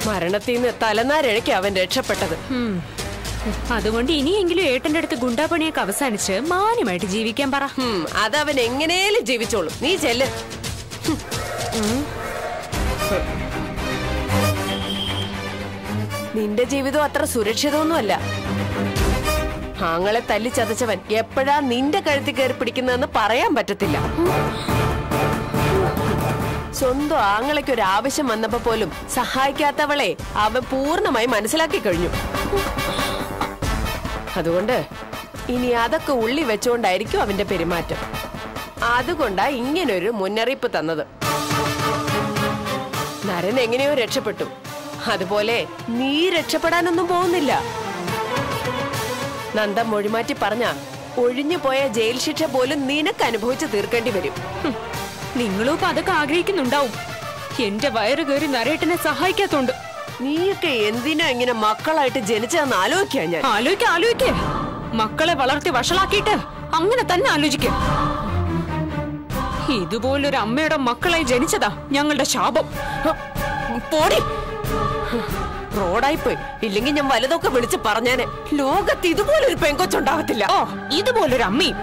മരണത്തിൽ നിന്ന് തലനാരിഴയ്ക്ക് അവൻ രക്ഷപ്പെട്ടത് ഉം. അതുകൊണ്ട് ഇനിയെങ്കിലും ഏട്ടന്റെ അടുത്ത് ഗുണ്ടാപ്പണിയൊക്കെ അവസാനിച്ച് മാന്യമായിട്ട് ജീവിക്കാൻ പറ ഹും, അതവൻ എങ്ങനെയും ജീവിച്ചോളും നീ ചെല്ല് ഹും. നിന്റെ ജീവിതം അത്ര സുരക്ഷിതമൊന്നുമല്ല ആങ്ങളെ തല്ലി ചതച്ചവൻ എപ്പോഴാ നിന്റെ കഴുത്തിൽ കയറി പിടിക്കുന്നതെന്ന് പറയാൻ പറ്റത്തില്ല സ്വന്തം ആങ്ങളയ്ക്ക് ഒരു ആവശ്യം വന്നപ്പോ പോലും സഹായിക്കാത്തവളെ അവൻ പൂർണ്ണമായി മനസ്സിലാക്കി കഴിഞ്ഞു അതുകൊണ്ട് ഇനി അതൊക്കെ ഉള്ളി വെച്ചുകൊണ്ടായിരിക്കും അവന്റെ പെരുമാറ്റം അതുകൊണ്ടാ ഇങ്ങനൊരു മുന്നറിയിപ്പ് തന്നത് നരൻ എങ്ങനെയോ രക്ഷപ്പെട്ടു അതുപോലെ നീ രക്ഷപ്പെടാനൊന്നും പോകുന്നില്ല നന്ദ മൊഴിമാറ്റി പറഞ്ഞ ഒഴിഞ്ഞു പോയ ജയിൽ ശിക്ഷ പോലും നിനക്ക് അനുഭവിച്ച് തീർക്കേണ്ടി വരും ഹും. നിങ്ങളും ഇപ്പൊ അതൊക്കെ ആഗ്രഹിക്കുന്നുണ്ടാവും എന്റെ വയറ് കയറി നരേട്ടനെ സഹായിക്കാത്തോണ്ട് നീയൊക്കെ എന്തിനാ ഇങ്ങനെ മക്കളായിട്ട് ജനിച്ചതെന്ന് ആലോചിക്കാ ഞാൻ ആലോചിക്ക ആലോചിക്കേ മക്കളെ വളർത്തി വഷളാക്കിയിട്ട് അങ്ങനെ തന്നെ ആലോചിക്ക ഇതുപോലൊരു അമ്മയുടെ മക്കളായി ജനിച്ചതാ ഞങ്ങളുടെ ശാപം ഹ, പോടി റോഡായി പോയി ഇല്ലെങ്കിൽ ഞാൻ വലുതൊക്കെ വിളിച്ച് പറഞ്ഞേനെ ലോകത്ത് ഇതുപോലൊരു പെങ്കൊച്ചുണ്ടാവത്തില്ല ഓ ഇതുപോലൊരു അമ്മയും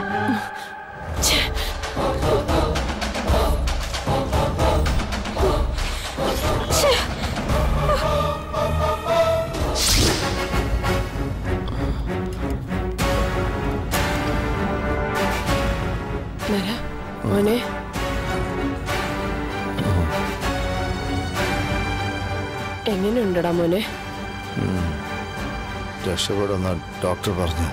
നര, മോനെ എങ്ങനെയുണ്ടടാ മോനെ രക്ഷപ്പെടുന്ന ഡോക്ടർ പറഞ്ഞു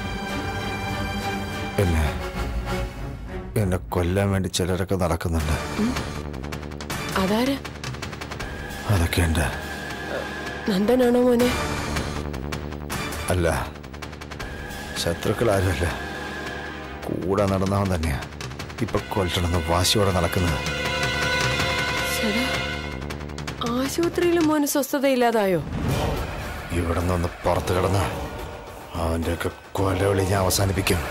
എന്നെ എന്നെ കൊല്ലാൻ വേണ്ടി ചിലരൊക്കെ നടക്കുന്നുണ്ട് അതാര് അതൊക്കെ ഉണ്ട് നന്ദനാണോ മോനെ അല്ല ശത്രുക്കൾ ആരുമല്ല കൂടെ നടന്നവൻ തന്നെയാ ഇപ്പൊ കൊല്ലണമെന്ന് വാശിയോടെ നടക്കുന്നത് ചേട്ടാ ആശുപത്രിയിലും മോന് സ്വസ്ഥതയില്ലാതായോ ഇവിടെ നിന്ന് പുറത്ത് കിടന്ന് അവൻ്റെയൊക്കെ കൊലവിളി ഞാൻ അവസാനിപ്പിക്കും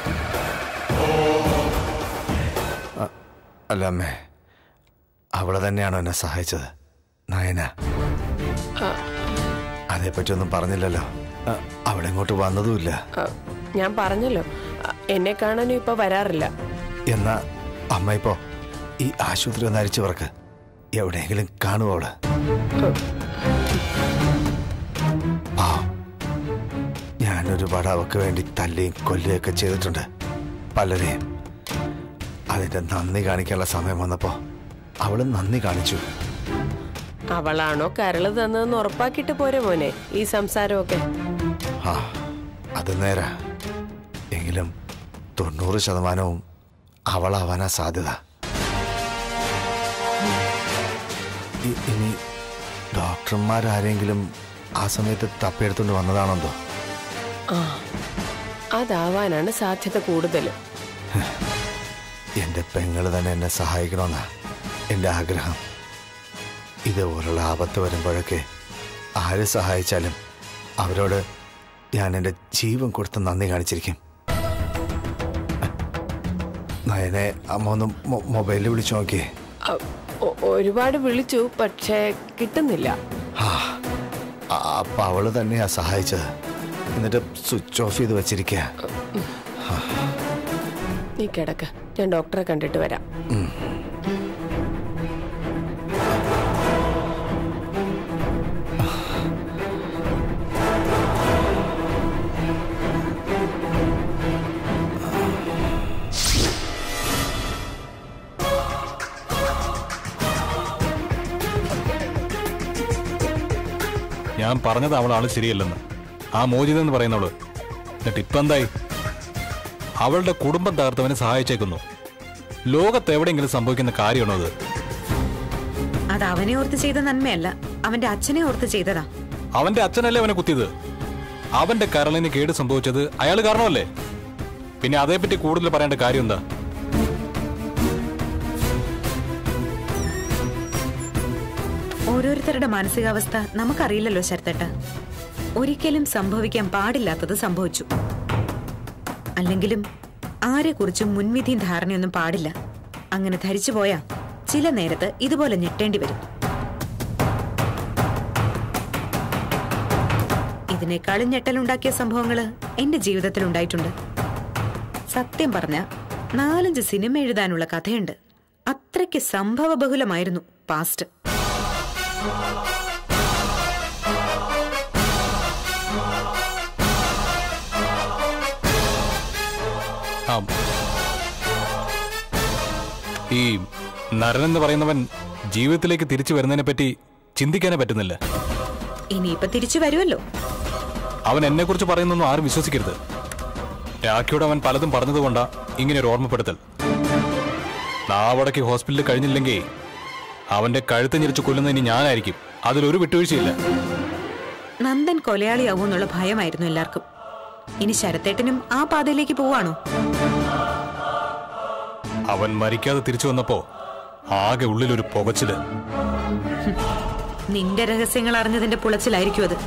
അ- അല്ല അമ്മേ അവളെ തന്നെയാണോ എന്നെ സഹായിച്ചത് നയന ആ, അതേപ്പറ്റി ഒന്നും പറഞ്ഞില്ലല്ലോ അ, അവളെ ഇങ്ങോട്ട് വന്നതുമില്ല ആ, ഞാൻ പറഞ്ഞല്ലോ ആ, എന്നെ കാണാനും ഇപ്പൊ വരാറില്ല എന്നാ അമ്മ ഇപ്പോ ഈ ആശുപത്രി ഒന്ന് അരിച്ചവർക്ക് എവിടെയെങ്കിലും കാണുമോ അവള് പാവം. ഞാനൊരുപാട് അവക്ക് വേണ്ടി തല്ലിയും കൊല്ലുകയൊക്കെ ചെയ്തിട്ടുണ്ട് പലരെയും അതിന്റെ നന്ദി കാണിക്കാനുള്ള സമയം വന്നപ്പോ അവള് നന്ദി കാണിച്ചു അവളാണോ കരള് തന്നതെന്ന് ഉറപ്പാക്കിയിട്ട് പോരെ മോനെ ഈ സംസാരമൊക്കെ ആ അത് നേരാ എങ്കിലും തൊണ്ണൂറ് ശതമാനവും അവളാവാനാ സാധ്യത ഇ- ഇനി ഡോക്ടർമാരാരെങ്കിലും ആ സമയത്ത് തപ്പിയെടുത്തുകൊണ്ട് വന്നതാണെന്തോ ആ അതാവാനാണ് സാധ്യത കൂടുതൽ എൻ്റെ പെങ്ങള് തന്നെ എന്നെ സഹായിക്കണമെന്നാ എൻ്റെ ആഗ്രഹം ഇതുപോലുള്ള ആപത്ത് വരുമ്പോഴൊക്കെ ആര് സഹായിച്ചാലും അവരോട് ഞാൻ എൻ്റെ ജീവൻ കൊടുത്ത് നന്ദി കാണിച്ചിരിക്കും നയനെ അമ്മ ഒന്ന് മൊ- മൊബൈലിൽ വിളിച്ചു നോക്കിയേ ഒരുപാട് വിളിച്ചു പക്ഷേ കിട്ടുന്നില്ല ആ ആ- അപ്പൊ അവള് തന്നെയാ സഹായിച്ചത് എന്നിട്ട് സ്വിച്ച് ഓഫ് ചെയ്ത് വെച്ചിരിക്കുക നീ കിടക്ക ഞാൻ ഡോക്ടറെ കണ്ടിട്ട് വരാം ഞാൻ പറഞ്ഞത് അവൾ ആള് ശരിയല്ലെന്ന് ആ മോചിത എന്ന് പറയുന്നവള് എന്നിട്ട് ഇപ്പൊ എന്തായി അവളുടെ കുടുംബം തകർത്തവനെ സഹായിച്ചേക്കുന്നു ലോകത്ത് എവിടെയെങ്കിലും സംഭവിക്കുന്ന കാര്യമാണോ അത് അത് അവനെ ഓർത്ത് ചെയ്ത നന്മയല്ല അവന്റെ അച്ഛനെ ഓർത്ത് ചെയ്തതാ അവന്റെ അച്ഛനല്ലേ അവനെ കുത്തിയത് അവന്റെ കരളിന് കേട് സംഭവിച്ചത് അയാൾ കാരണമല്ലേ പിന്നെ അതേപ്പറ്റി കൂടുതൽ പറയേണ്ട കാര്യം എന്താ ഓരോരുത്തരുടെ മാനസികാവസ്ഥ നമുക്കറിയില്ലല്ലോ ശരത്തേട്ട ഒരിക്കലും സംഭവിക്കാൻ പാടില്ലാത്തത് സംഭവിച്ചു അല്ലെങ്കിലും ആരെക്കുറിച്ചും മുൻവിധിയും ധാരണയൊന്നും പാടില്ല അങ്ങനെ ധരിച്ചു പോയാ ചില നേരത്ത് ഇതുപോലെ ഞെട്ടേണ്ടി വരും ഇതിനേക്കാളും ഞെട്ടലുണ്ടാക്കിയ സംഭവങ്ങള് എന്റെ ജീവിതത്തിൽ ഉണ്ടായിട്ടുണ്ട് സത്യം പറഞ്ഞ നാലഞ്ച് സിനിമ എഴുതാനുള്ള കഥയുണ്ട് അത്രയ്ക്ക് സംഭവബഹുലമായിരുന്നു പാസ്റ്റ് ആ ഈ നരൻ എന്ന് പറയുന്നവൻ ജീവിതത്തിലേക്ക് തിരിച്ചു വരുന്നതിനെ പറ്റി ചിന്തിക്കാനേ പറ്റുന്നില്ല ഇനിയിപ്പൊ തിരിച്ചു വരുമല്ലോ അവൻ എന്നെ കുറിച്ച് പറയുന്നൊന്നും ആരും വിശ്വസിക്കരുത് രാഖിയോട് അവൻ പലതും പറഞ്ഞതുകൊണ്ടാ ഇങ്ങനെ ഒരു ഓർമ്മപ്പെടുത്തൽ നാവടക്കി ഹോസ്പിറ്റലിൽ കഴിഞ്ഞില്ലെങ്കിൽ അവന്റെ കഴുത്ത് ഞെരിച്ച് കൊല്ലുന്ന ഇനി ഞാനായിരിക്കും അതിലൊരു വിട്ടുവീഴ്ചയില്ല നന്ദൻ കൊലയാളിയാവൂ എന്നുള്ള ഭയമായിരുന്നു എല്ലാവർക്കും ഇനി ശരത്തേട്ടനും ആ പാതയിലേക്ക് പോവാണോ അവൻ മരിക്കാതെ തിരിച്ചു വന്നപ്പോ ആകെ ഉള്ളിലൊരു പുകച്ചില് നിന്റെ രഹസ്യങ്ങൾ അറിഞ്ഞതിന്റെ പുളച്ചിലായിരിക്കും അത്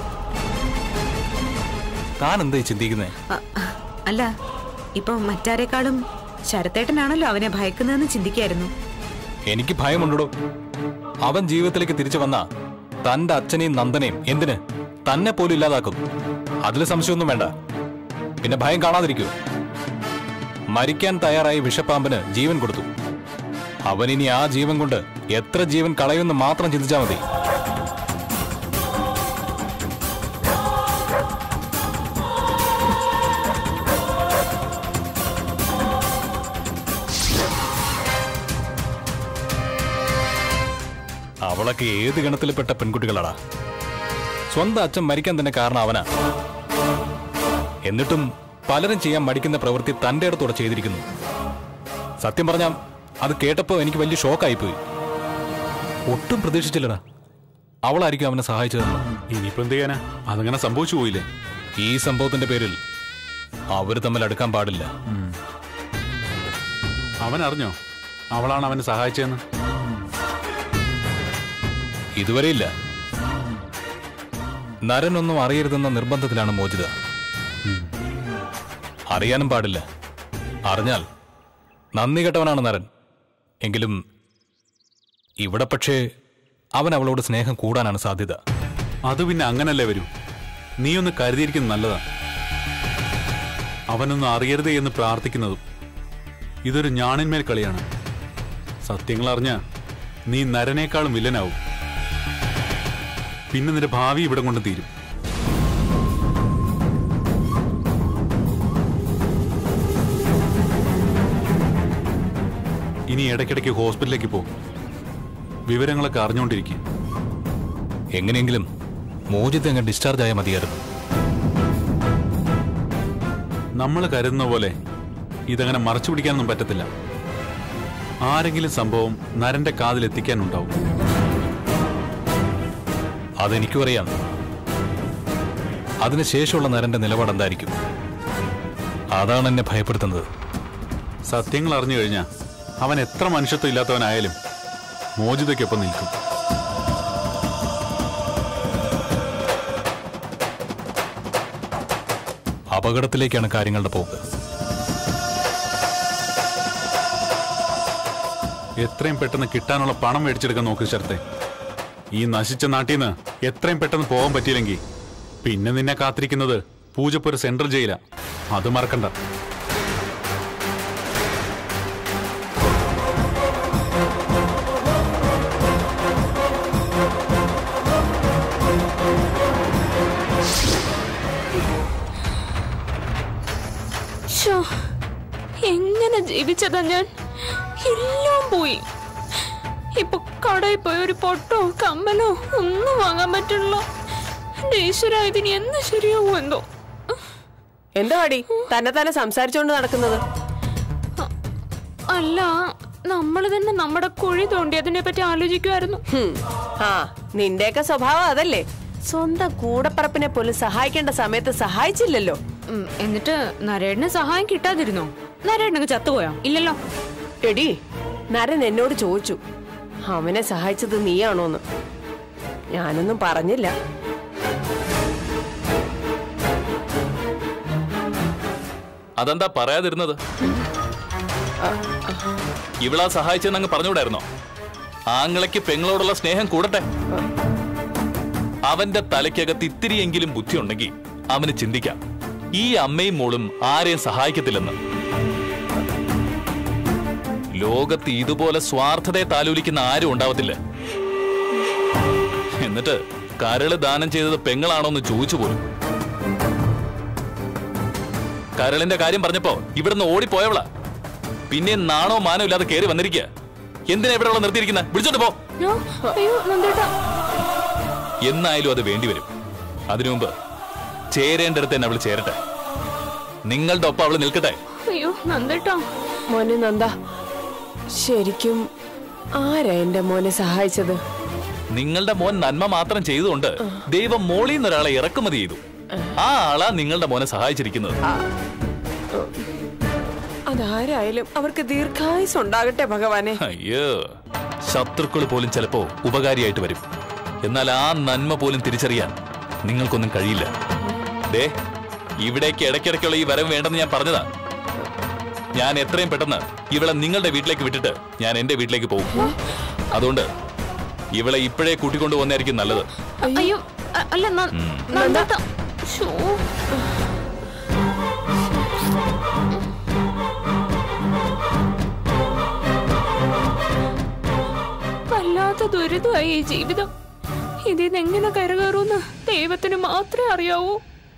താൻ എന്തായി ചിന്തിക്കുന്നേ അ- അല്ല ഇപ്പൊ മറ്റാരെക്കാളും ശരത്തേട്ടനാണല്ലോ അവനെ ഭയക്കുന്നതെന്ന് ചിന്തിക്കായിരുന്നു എനിക്ക് ഭയമുണ്ടോ അവൻ ജീവിതത്തിലേക്ക് തിരിച്ചു വന്ന തന്റെ അച്ഛനെയും നന്ദനെയും എന്തിന് തന്നെ പോലും ഇല്ലാതാക്കും അതിൽ സംശയമൊന്നും വേണ്ട പിന്നെ ഭയം കാണാതിരിക്കൂ മരിക്കാൻ തയ്യാറായി വിഷപ്പാമ്പിന് ജീവൻ കൊടുത്തു അവൻ ഇനി ആ ജീവൻ കൊണ്ട് എത്ര ജീവൻ കളയുമെന്ന് മാത്രം ചിന്തിച്ചാൽ മതി അവളൊക്കെ ഏത് ഗണത്തിൽപ്പെട്ട പെൺകുട്ടികളാടാ സ്വന്തം അച്ഛൻ മരിക്കാൻ തന്നെ കാരണം അവനാ എന്നിട്ടും പലരും ചെയ്യാൻ മടിക്കുന്ന പ്രവൃത്തി തന്റെ അടുത്തോടെ ചെയ്തിരിക്കുന്നു സത്യം പറഞ്ഞാൽ അത് കേട്ടപ്പോൾ എനിക്ക് വലിയ ഷോക്കായിപ്പോയി ഒട്ടും പ്രതീക്ഷിച്ചില്ലടാ അവളായിരിക്കും അവനെ സഹായിച്ചതെന്ന് ഇനിയിപ്പോ എന്ത് ചെയ്യാനാ അതങ്ങനെ സംഭവിച്ചു പോയില്ലേ ഈ സംഭവത്തിന്റെ പേരിൽ അവർ തമ്മിൽ അടുക്കാൻ പാടില്ല അവൻ അറിഞ്ഞോ അവളാണ് അവനെ സഹായിച്ചതെന്ന് ഇതുവരെ ഇല്ല നരനൊന്നും അറിയരുതെന്ന നിർബന്ധത്തിലാണ് മോചിത അറിയാനും പാടില്ല അറിഞ്ഞാൽ നന്ദി കെട്ടവനാണ് നരൻ എങ്കിലും ഇവിടെ പക്ഷേ അവൻ അവളോട് സ്നേഹം കൂടാനാണ് സാധ്യത അത് പിന്നെ അങ്ങനല്ലേ വരൂ നീ ഒന്ന് കരുതിയിരിക്കുന്നത് നല്ലതാ അവനൊന്നും അറിയരുതേ എന്ന് പ്രാർത്ഥിക്കുന്നതും ഇതൊരു ഞാണിന്മേൽ കളിയാണ് സത്യങ്ങൾ അറിഞ്ഞ നീ നരനേക്കാളും വില്ലനാവും പിന്നെ നിന്റെ ഭാവി ഇവിടെ കൊണ്ട് തീരും ഇനി ഇടയ്ക്കിടയ്ക്ക് ഹോസ്പിറ്റലിലേക്ക് പോകും വിവരങ്ങളൊക്കെ അറിഞ്ഞുകൊണ്ടിരിക്കും എങ്ങനെയെങ്കിലും മോചിത അങ്ങ് ഡിസ്ചാർജ് ആയാൽ മതിയായിരുന്നു നമ്മൾ കരുതുന്ന പോലെ ഇതങ്ങനെ മറച്ചു പിടിക്കാനൊന്നും പറ്റത്തില്ല ആരെങ്കിലും സംഭവം നരന്റെ കാതിൽ എത്തിക്കാനുണ്ടാവും അതെനിക്കും അറിയാം അതിനുശേഷമുള്ള നരന്റെ നിലപാട് എന്തായിരിക്കും അതാണ് എന്നെ ഭയപ്പെടുത്തുന്നത് സത്യങ്ങൾ അറിഞ്ഞു കഴിഞ്ഞാൽ അവൻ എത്ര മനുഷ്യത്വം ഇല്ലാത്തവനായാലും മോചിതയ്ക്കൊപ്പം നിൽക്കും അപകടത്തിലേക്കാണ് കാര്യങ്ങളുടെ പോക്ക് എത്രയും പെട്ടെന്ന് കിട്ടാനുള്ള പണം മേടിച്ചെടുക്കാൻ നോക്ക് ശരത്തെ ഈ നശിച്ച നാട്ടിൽ നിന്ന് എത്രയും പെട്ടെന്ന് പോകാൻ പറ്റിയില്ലെങ്കിൽ പിന്നെ നിന്നെ കാത്തിരിക്കുന്നത് പൂജപ്പുര സെൻട്രൽ ജയിലാ അത് മറക്കണ്ട ശ്ശോ, എങ്ങനെ ജീവിച്ചതാ ഞാൻ എല്ലാം പോയി ഇപ്പൊ കടയിൽ പോയി ഒരു പൊട്ടോ കമ്മലോ ഒന്നും വാങ്ങാൻ പറ്റില്ല എന്റെ ഈശ്വര ഇതിന് എന്ന് ശരിയാവോ എന്തോ എന്താ അടി തന്നെ തന്നെ സംസാരിച്ചോണ്ട് നടക്കുന്നത് അല്ല നമ്മൾ തന്നെ നമ്മുടെ കുഴി തോണ്ടിയതിനെ പറ്റി ആലോചിക്കുമായിരുന്നു ഹും. ആ നിന്റെയൊക്കെ സ്വഭാവം അതല്ലേ സ്വന്തം കൂടപ്പറപ്പിനെ പോലും സഹായിക്കേണ്ട സമയത്ത് സഹായിച്ചില്ലല്ലോ ഉം, എന്നിട്ട് നരേടിന് സഹായം കിട്ടാതിരുന്നോ നരേടിനൊക്കെ ചത്തുപോയോ ഇല്ലല്ലോ എടി നരൻ എന്നോട് ചോദിച്ചു അവനെ സഹായിച്ചത് നീയാണോന്ന് ഞാനൊന്നും പറഞ്ഞില്ല അതെന്താ പറയാതിരുന്നത് ഇവളാ സഹായിച്ചെന്ന് അങ്ങ് പറഞ്ഞുകൂടായിരുന്നോ ആങ്ങളയ്ക്ക് പെങ്ങളോടുള്ള സ്നേഹം കൂടട്ടെ അവന്റെ തലയ്ക്കകത്ത് ഇത്തിരിയെങ്കിലും ബുദ്ധിയുണ്ടെങ്കിൽ അവന് ചിന്തിക്കാം ഈ അമ്മയും മോളും ആരെയും സഹായിക്കത്തില്ലെന്ന് ലോകത്ത് ഇതുപോലെ സ്വാർത്ഥതയെ താലോലിക്കുന്ന ആരും ഉണ്ടാവത്തില്ല എന്നിട്ട് കരള് ദാനം ചെയ്തത് പെങ്ങളാണോ എന്ന് ചോദിച്ചു പോലും കരളിന്റെ കാര്യം പറഞ്ഞപ്പോ ഇവിടുന്ന് ഓടിപ്പോയവളാ പിന്നെ നാണോ മാനോ ഇല്ലാതെ കയറി വന്നിരിക്കുക എന്തിനാ ഇവിടെ നിർത്തിയിരിക്കുന്നത് വിളിച്ചോണ്ട് പോ ഞാൻ അയ്യോ നന്ദേട്ടാ എന്നായാലും അത് വേണ്ടിവരും അതിനു മുമ്പ് ചേരേണ്ടടുത്ത് തന്നെ അവള് ചേരട്ടെ നിങ്ങളുടെ ഒപ്പം അവള് നിൽക്കട്ടെ അയ്യോ നന്ദേട്ടാ മോനെ നന്ദ ശരിക്കും ആരാ എന്റെ മോനെ സഹായിച്ചത് നിങ്ങളുടെ മോൻ നന്മ മാത്രം ചെയ്തുകൊണ്ട് ദൈവം മോളിൽ നിന്ന് ഒരാളെ ഇറക്കുമതി ചെയ്തു ആ ആളാ നിങ്ങളുടെ മോനെ സഹായിച്ചിരിക്കുന്നത് അതാരായാലും അവർക്ക് ദീർഘായുസ് ഉണ്ടാകട്ടെ ഭഗവാനെ അയ്യോ ശത്രുക്കൾ പോലും ചിലപ്പോ ഉപകാരിയായിട്ട് വരും എന്നാൽ ആ നന്മ പോലും തിരിച്ചറിയാൻ നിങ്ങൾക്കൊന്നും കഴിയില്ല ദേ ഇവിടേക്ക് ഇടയ്ക്കിടയ്ക്കുള്ള ഈ വരവ് വേണ്ടെന്ന് ഞാൻ പറഞ്ഞതാ ഞാൻ എത്രയും പെട്ടെന്ന് ഇവളെ നിങ്ങളുടെ വീട്ടിലേക്ക് വിട്ടിട്ട് ഞാൻ എന്റെ വീട്ടിലേക്ക് പോകും അതുകൊണ്ട് ഇവളെ ഇപ്പോഴേ കൂട്ടിക്കൊണ്ടു പോകുന്നതായിരിക്കും നല്ലത് അയ്യോ അ- അല്ല ന- നന്ദേട്ടാ ശ്ശോ. വല്ലാത്ത ദുരിതമായി ഈ ജീവിതം ഇതിന്ന് എങ്ങനെ കരകയറൂന്ന് ദൈവത്തിന് മാത്രമേ അറിയാവൂ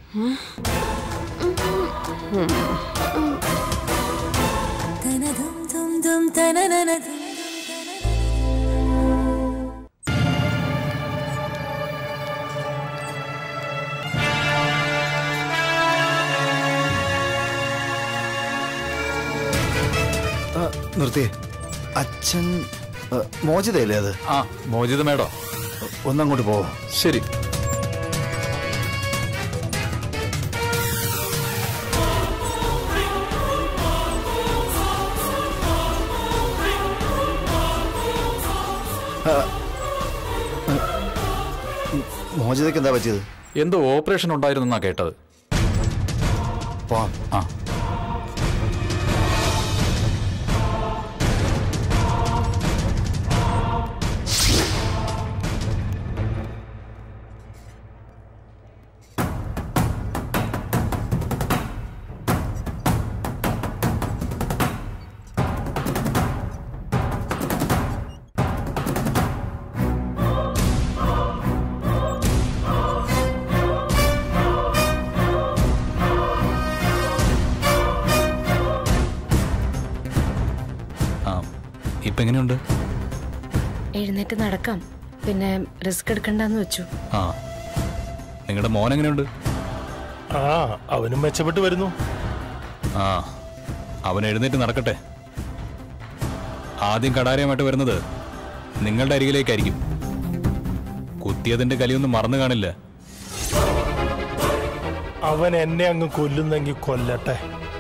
ആ, നിർത്തിയേ അച്ഛൻ ആ, മോചിതയല്ലേ അത് ആ മോചിത മേടോ ഒന്നങ്ങോട്ട് പോവോ ശരി മോചിതയ്ക്ക് എന്താ പറ്റിയത് എന്തോ ഓപ്പറേഷൻ ഉണ്ടായിരുന്നെന്നാ കേട്ടത് പോവാം ആ ആ ഇപ്പൊ എങ്ങനെയുണ്ട് എഴുന്നേറ്റ് നടക്കാം പിന്നെ റിസ്ക് എടുക്കണ്ടെന്ന് വെച്ചു ആ നിങ്ങളുടെ മോൻ എങ്ങനെയുണ്ട് ആ അവനും മെച്ചപ്പെട്ട് വരുന്നു ആ അവൻ എഴുന്നേറ്റ് നടക്കട്ടെ ആദ്യം കടാരയുമായിട്ട് വരുന്നത് നിങ്ങളുടെ അരികിലേക്കായിരിക്കും കുത്തിയതിന്റെ കലിയൊന്നും മറന്നു കാണില്ല അവൻ എന്നെ അങ്ങ് കൊല്ലുന്നെങ്കിൽ കൊല്ലട്ടെ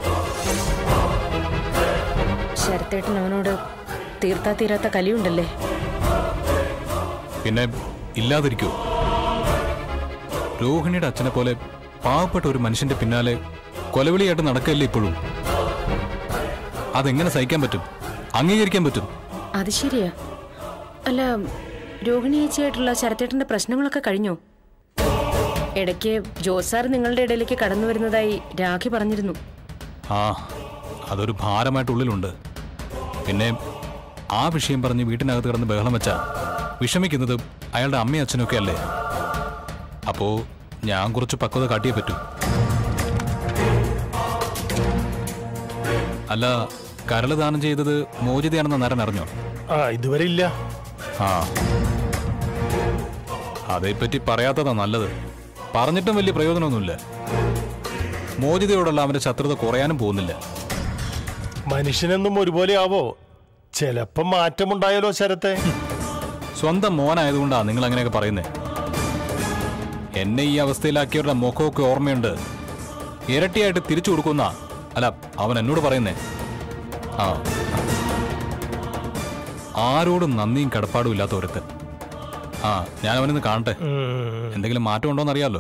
ശരത്തേട്ടൻ അവനോട് തീർത്താ തീരാത്ത കലിയുണ്ടല്ലേ പിന്നെ ഇല്ലാതിരിക്കൂ രോഹിണിയുടെ അച്ഛനെ പോലെ പാവപ്പെട്ട ഒരു മനുഷ്യന്റെ പിന്നാലെ കൊലവിളിയായിട്ട് നടക്കല്ലേ ഇപ്പോഴും അതെങ്ങനെ സഹിക്കാൻ പറ്റും അംഗീകരിക്കാൻ പറ്റും അത് ശരിയാ അല്ല രോഹിണി ചേച്ചിയായിട്ടുള്ള ശരത്തേട്ടന്റെ പ്രശ്നങ്ങളൊക്കെ കഴിഞ്ഞോ ഇടയ്ക്ക് ജോസാർ നിങ്ങളുടെ ഇടയിലേക്ക് കടന്നു വരുന്നതായി രാഖി പറഞ്ഞിരുന്നു ആ അതൊരു ഭാരമായിട്ട് ഉള്ളിലുണ്ട് പിന്നെ ആ വിഷയം പറഞ്ഞ് വീട്ടിനകത്ത് കിടന്ന് ബഹളം വെച്ചാ വിഷമിക്കുന്നത് അയാളുടെ അമ്മയും അച്ഛനൊക്കെ അല്ലേ അപ്പോ ഞാൻ കുറച്ച് പക്വത കാട്ടിയേ പറ്റൂ അല്ല കരള് ദാനം ചെയ്തത് മോചിതയാണെന്ന് നരൻ അറിഞ്ഞോ ആ ഇതുവരെ ഇല്ല ആ അതേപ്പറ്റി പറയാത്തതാ നല്ലത് പറഞ്ഞിട്ടും വലിയ പ്രയോജനമൊന്നുമില്ല മോചിതയോടുള്ള അവന്റെ ശത്രുത കുറയാനും പോകുന്നില്ല മനുഷ്യനെന്നും ഒരുപോലെ ആവോ ചിലപ്പം മാറ്റമുണ്ടായാലോ ശരത്തെ സ്വന്തം മോനായതുകൊണ്ടാ നിങ്ങൾ അങ്ങനെയൊക്കെ പറയുന്നേ എന്നെ ഈ അവസ്ഥയിലാക്കിയവരുടെ മുഖമൊക്കെ ഓർമ്മയുണ്ട് ഇരട്ടിയായിട്ട് തിരിച്ചു കൊടുക്കുന്ന അല്ല അവൻ എന്നോട് പറയുന്നേ ആ ആരോടും നന്ദിയും കടപ്പാടും ഇല്ലാത്ത ഒരുത്തൻ ആ ഞാൻ അവനൊന്ന് കാണട്ടെ ഉം. എന്തെങ്കിലും മാറ്റം ഉണ്ടോന്ന് അറിയാലോ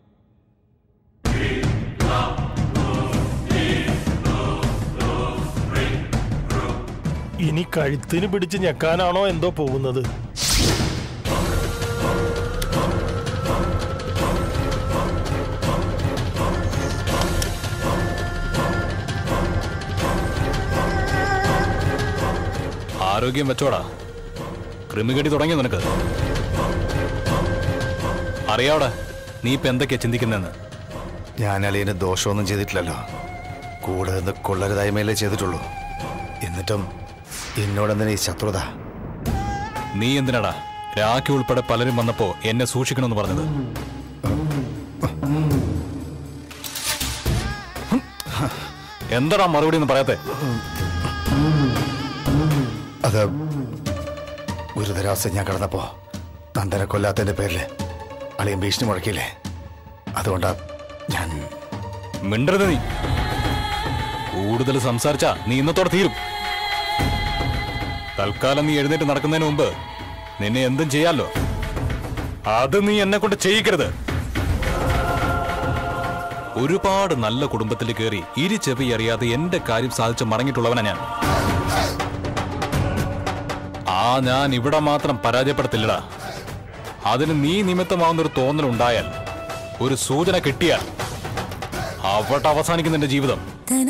ഇനി കഴുത്തിന് പിടിച്ച് ഞെക്കാനാണോ എന്തോ പോകുന്നത് ആരോഗ്യം വെച്ചോടാ കൃമികടി തുടങ്ങി നിനക്ക് അറിയാവടാ നീ ഇപ്പൊ എന്തൊക്കെയാ ചിന്തിക്കുന്നതെന്ന് ഞാൻ അളിയന് ദോഷമൊന്നും ചെയ്തിട്ടില്ലല്ലോ കൂടെ നിന്ന് കൊള്ളരുതായ്മയിലേ ചെയ്തിട്ടുള്ളൂ എന്നിട്ടും എന്നോടെന്തിനാ ഈ ശത്രുത നീ എന്തിനാടാ രാഖി ഉൾപ്പെടെ പലരും വന്നപ്പോ എന്നെ സൂക്ഷിക്കണമെന്ന് പറഞ്ഞത് ഹും. എന്താടാ മറുപടി എന്ന് പറയാത്തെ അത് ഗുരുതരാവസ്ഥ ഞാൻ കടന്നപ്പോ നന്ദനെ കൊല്ലാത്തതിന്റെ പേരില് അളിയൻ ഭീഷണി മുഴക്കിയില്ലേ അതുകൊണ്ടാ ഞാൻ മിണ്ടരുത് നീ കൂടുതൽ സംസാരിച്ചാ നീ ഇന്നത്തോടെ തീരും തൽക്കാലം നീ എഴുന്നേറ്റ് നടക്കുന്നതിന് മുമ്പ് നിന്നെ എന്തും ചെയ്യാലോ അത് നീ എന്നെ കൊണ്ട് ചെയ്യിക്കരുത് ഒരുപാട് നല്ല കുടുംബത്തിൽ കയറി ഇരി ചെവി അറിയാതെ എന്റെ കാര്യം സാധിച്ച് മടങ്ങിയിട്ടുള്ളവനാ ഞാൻ ആ ഞാൻ ഇവിടെ മാത്രം പരാജയപ്പെടത്തില്ലടാ അതിന് നീ നിമിത്തമാവുന്ന ഒരു തോന്നൽ ഉണ്ടായാൽ ഒരു സൂചന കിട്ടിയാൽ അവിടെ അവസാനിക്കുന്ന എന്റെ ജീവിതം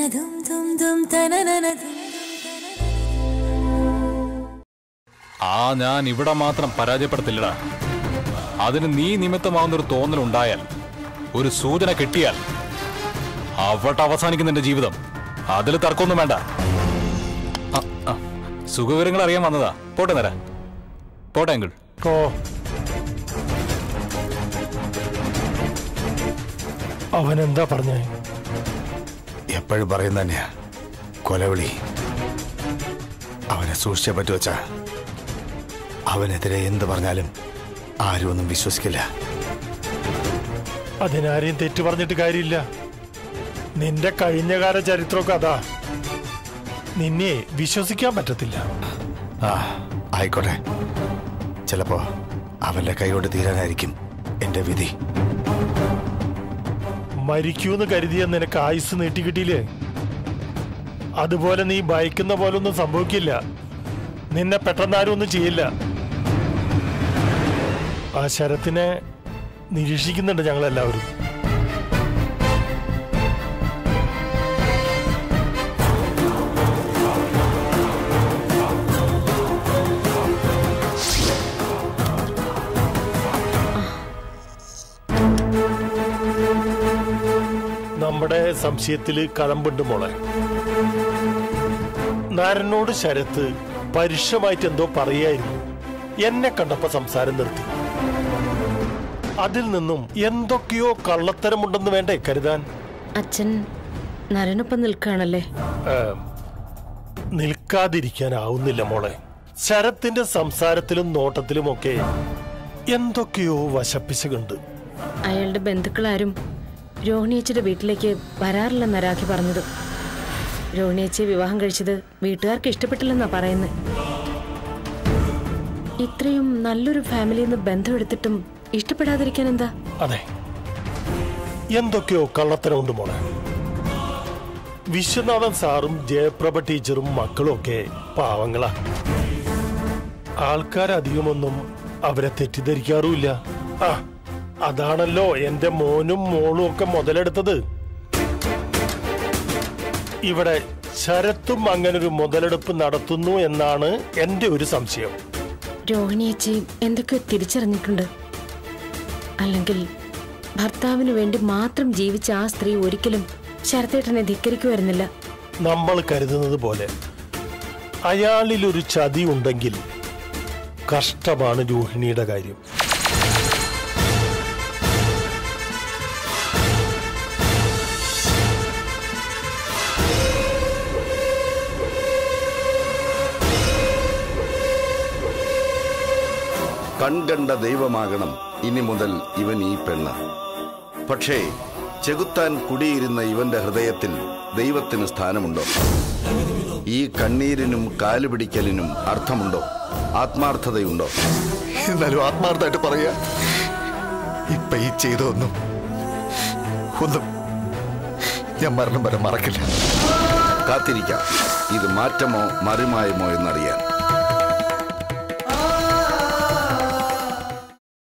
ആ ഞാൻ ഇവിടെ മാത്രം പരാജയപ്പെടത്തില്ലടാ അതിന് നീ നിമിത്തമാവുന്ന ഒരു തോന്നൽ ഉണ്ടായാൽ ഒരു സൂചന കിട്ടിയാൽ അവിടെ അവസാനിക്കുന്ന എന്റെ ജീവിതം അതിൽ തർക്കമൊന്നും വേണ്ട ആ, ആ, സുഖവിവരങ്ങൾ അറിയാൻ വന്നതാ പോട്ടെ നേരാ പോട്ടെ അങ്കിൾ ഓ അവൻ എന്താ പറഞ്ഞേ എപ്പോഴും പറയുന്ന തന്നെയാ കൊലവിളി അവനെ സൂക്ഷിച്ചേ പറ്റു വച്ചാ അവനെതിരെ എന്ത് പറഞ്ഞാലും ആരും ഒന്നും വിശ്വസിക്കില്ല അതിനാരെയും തെറ്റു പറഞ്ഞിട്ട് കാര്യമില്ല നിന്റെ കഴിഞ്ഞകാല ചരിത്രമൊക്കെ അതാ നിന്നെ വിശ്വസിക്കാൻ പറ്റത്തില്ല ആ ആയിക്കോട്ടെ ചിലപ്പോ അവന്റെ കൈകൊണ്ട് തീരാനായിരിക്കും എന്റെ വിധി മരിക്കൂന്ന് കരുതിയ നിനക്ക് ആയുസ് നീട്ടിക്കിട്ടിയില്ലേ അതുപോലെ നീ ഭയക്കുന്ന പോലെ ഒന്നും സംഭവിക്കില്ല നിന്നെ പെട്ടെന്നാരും ഒന്നും ചെയ്യില്ല ആ ശരത്തിനെ നിരീക്ഷിക്കുന്നുണ്ട് ഞങ്ങൾ എല്ലാവരും നമ്മുടെ സംശയത്തില് കഴമ്പുണ്ട് മോളെ നാരനോട് ശരത്ത് പരുഷമായിട്ട് എന്തോ പറയായിരുന്നു എന്നെ കണ്ടപ്പോ സംസാരം നിർത്തി അതിൽ നിന്നും എന്തൊക്കെയോ കള്ളത്തരമുണ്ടെന്ന് വേണ്ടേ കരുതാൻ അച്ഛൻ നരനൊപ്പം നിൽക്കുകയാണല്ലേ ഏ, നിൽക്കാതിരിക്കാനാവുന്നില്ല മോളെ ശരത്തിന്റെ സംസാരത്തിലും നോട്ടത്തിലുമൊക്കെ എന്തൊക്കെയോ വശപ്പിശകുണ്ട് അയാളുടെ ബന്ധുക്കളാരും രോഹിണിയച്ചിയുടെ വീട്ടിലേക്ക് വരാറില്ലെന്നാ രാഖി പറഞ്ഞത് രോഹിണിയച്ചിയെ വിവാഹം കഴിച്ചത് വീട്ടുകാർക്ക് ഇഷ്ടപ്പെട്ടില്ലെന്നാ പറയുന്നത് ഇത്രയും നല്ലൊരു ഫാമിലിയിൽ നിന്ന് ബന്ധം എടുത്തിട്ടും ഇഷ്ടപ്പെടാതിരിക്കാൻ എന്താ അതെ എന്തൊക്കെയോ കള്ളത്തരമുണ്ട് മോളെ വിശ്വനാഥൻ സാറും ജയപ്രഭ ടീച്ചറും മക്കളും ഒക്കെ പാവങ്ങളാ ആൾക്കാരധികമൊന്നും അവരെ തെറ്റിദ്ധരിക്കാറുമില്ല ആ അതാണല്ലോ എന്റെ മോനും മോളും ഒക്കെ മുതലെടുത്തത് ഇവിടെ ശരത്തും അങ്ങനൊരു മുതലെടുപ്പ് നടത്തുന്നു എന്നാണ് എന്റെ ഒരു സംശയം രോഹിണിയച്ചി എന്തൊക്കെയോ തിരിച്ചറിഞ്ഞിട്ടുണ്ട് അല്ലെങ്കിൽ ഭർത്താവിന് വേണ്ടി മാത്രം ജീവിച്ച ആ സ്ത്രീ ഒരിക്കലും ശരത്തേട്ടനെ ധിക്കരിക്കുമായിരുന്നില്ല നമ്മൾ കരുതുന്നത് പോലെ അയാളിൽ ഒരു ചതി ഉണ്ടെങ്കിൽ കഷ്ടമാണ് രോഹിണിയുടെ കാര്യം കൺകണ്ട ദൈവമാകണം ഇനി മുതൽ ഇവൻ ഈ പെണ്ണ് പക്ഷേ ചെകുത്താൻ കുടിയിരുന്ന ഇവന്റെ ഹൃദയത്തിൽ ദൈവത്തിന് സ്ഥാനമുണ്ടോ ഈ കണ്ണീരിനും കാലുപിടിക്കലിനും അർത്ഥമുണ്ടോ ആത്മാർത്ഥതയുണ്ടോ എന്നാലും ആത്മാർത്ഥമായിട്ട് പറയാ ഇപ്പൊ ഈ ചെയ്തൊന്നും ഒന്നും ഞാൻ മരണം വരെ മറക്കില്ല കാത്തിരിക്കാം ഇത് മാറ്റമോ മറിമായമോ എന്നറിയാൻ